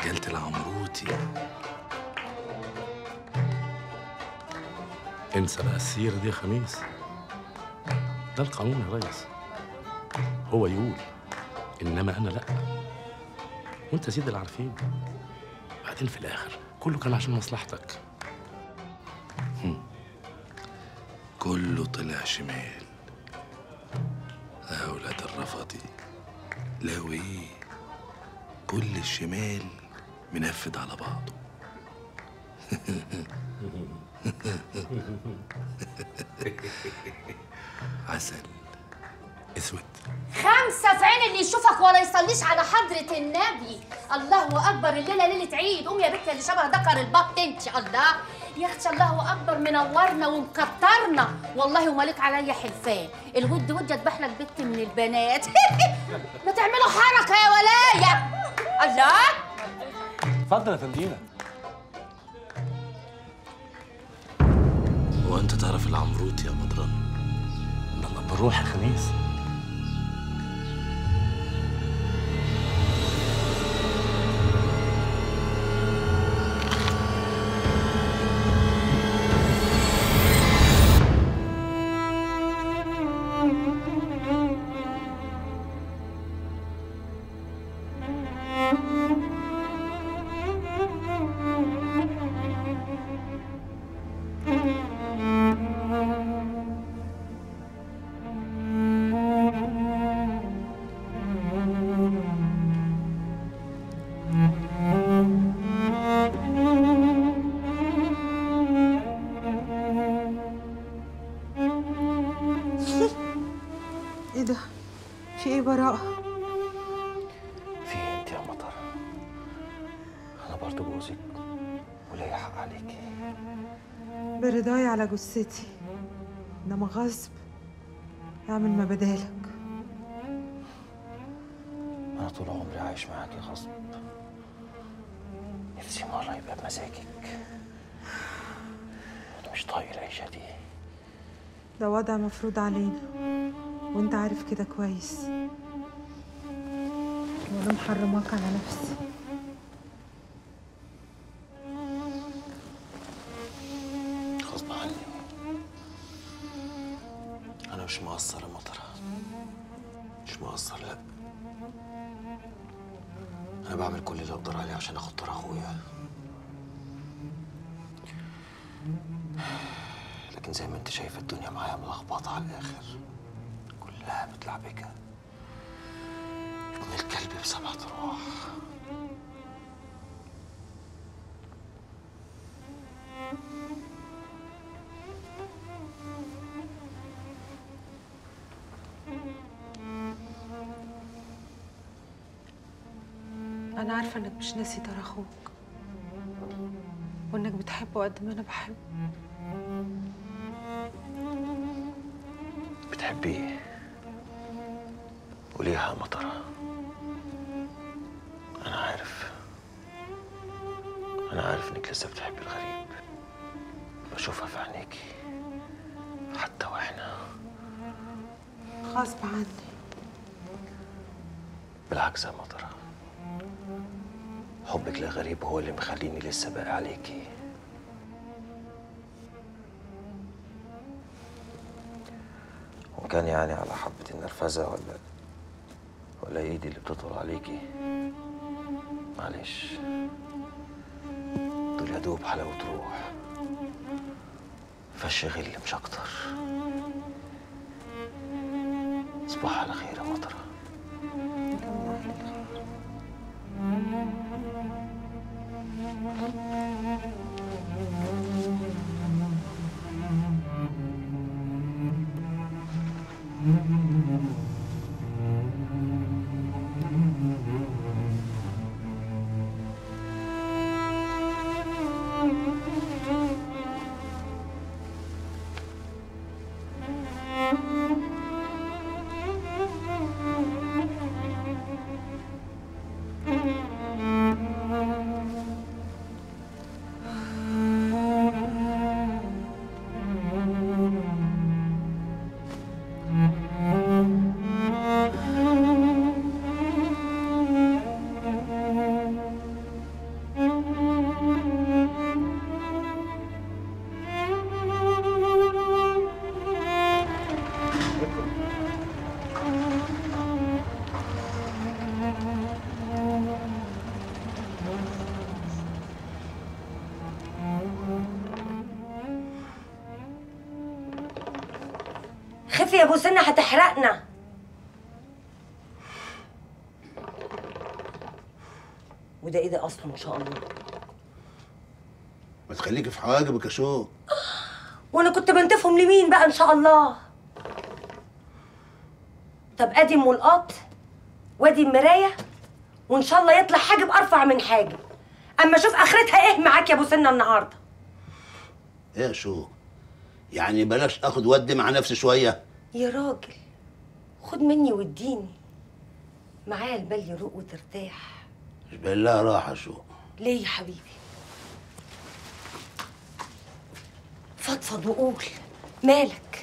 رجالة العمروتي انسى بقى السيرة دي يا خميس ده القانون يا ريس هو يقول انما انا لا وانت سيد العارفين بعدين في الاخر كله كان عشان مصلحتك هم. كله طلع شمال يا ولاد الرفضي لو ايه كل الشمال منفذ على بعضه عسل اسود خمسة في عين اللي يشوفك ولا يصليش على حضرة النبي الله أكبر الليلة ليلة عيد قوم يا بنت اللي شبه ذكر البط انت الله يا اختي الله أكبر منورنا ومكترنا والله ومالك عليا حلفان الود ود اذبح لك بنت من البنات ما تعملوا حركة يا ولاية الله اتفضل يا فندينا هو انت تعرف العمروت يا بدران لما بنروح يا خميس ايه ده؟ في ايه براءة؟ في إيه انت يا مطر انا برضو جوزك وليا حق عليكي برضاي على جثتي انما غصب اعمل ما بدالك انا طول عمري عايش معاكي غصب نفسي مرة يبقى بمزاجك انا مش طايق العيشة دي ده وضع مفروض علينا وانت عارف كده كويس وانا محرماك على نفسي غصب عني انا مش مقصر يا مطر مش مقصر لا انا بعمل كل اللي اقدر عليه عشان اخد طار اخويا لكن زي ما انت شايف الدنيا معايا ملخبطه على الاخر كلها متلعبكه ابن الكلب بسبعة ارواح انا عارفة انك مش ناسي دار اخوك وانك بتحبه قد ما انا بحبه بتحبيه وليها مطرة أنا عارف أنا عارف إنك لسه بتحبي الغريب بشوفها في عينيكي حتى وإحنا غصب عني بالعكس يا مطرة حبك للغريب هو اللي مخليني لسه باقي عليكي وكان يعني على حبة النرفزة ولا ولا ايدي اللي بتطول عليكي معلش دول يا دوب حلاوة روح فش غل مش أكتر صباح على خير يا مطرة خفي يا ابو سنه هتحرقنا وده ايه ده اصلا ان شاء الله ما تخليكي في حواجبك يا شو وانا كنت بنتفهم لمين بقى ان شاء الله طب ادي ملقاط وادي المرايه وان شاء الله يطلع حاجب ارفع من حاجب اما اشوف اخرتها ايه معاك يا ابو سنه النهارده ايه يا شو يعني بلاش اخد ودي مع نفسي شويه يا راجل خد مني واديني معايا البال يروق وترتاح مش باين لها راحه شو ليه يا حبيبي فضفض وقول مالك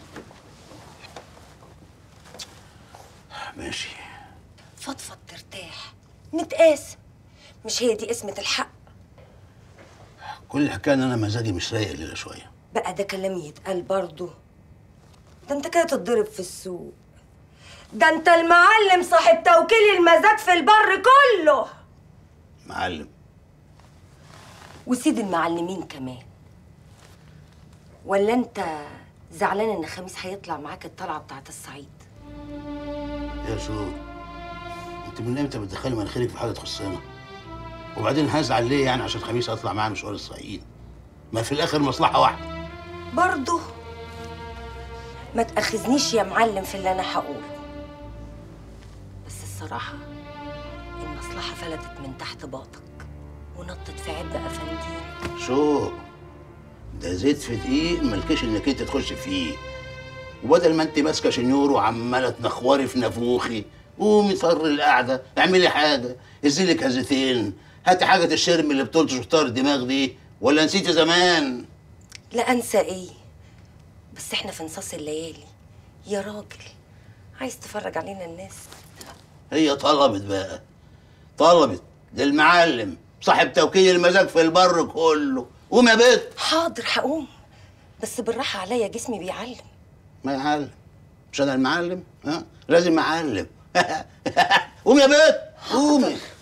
ماشي فضفض ترتاح نتقاسم مش هي دي قسمة الحق كل الحكايه ان انا مزاجي مش رايق الليله شويه بقى ده كلام يتقال برضه ده انت كده تتضرب في السوق ده انت المعلم صاحب توكيل المزاد في البر كله معلم وسيد المعلمين كمان ولا انت زعلان ان خميس هيطلع معاك الطلعه بتاعت الصعيد يا شو انت من امتى بتدخلي مناخيرك في حاجه تخصنا وبعدين هزعل ليه يعني عشان خميس اطلع معاه مشوار الصعيد ما في الاخر مصلحه واحده برضه ما تأخذنيش يا معلم في اللي انا هقوله بس الصراحه المصلحه فلتت من تحت باطك ونطت في عبء افنديل شو ده زيت في دقيق ملكش انك انت تخش فيه وبدل ما انت ماسكه شنيور وعماله تنخوري في نافوخي قومي طر القعده اعملي حاجه ازيلك هزتين هاتي حاجه الشرم اللي بتلطش في طار الدماغ دي ولا نسيتي زمان لا انسى ايه بس احنا في نصاص الليالي يا راجل عايز تفرج علينا الناس هي طلبت بقى طلبت للمعلم صاحب توكيل المزاج في البر كله قوم يا بت حاضر هقوم بس بالراحه عليا جسمي بيعلم ما يعلم مش انا المعلم ها لازم اعلم قوم يا بت قومي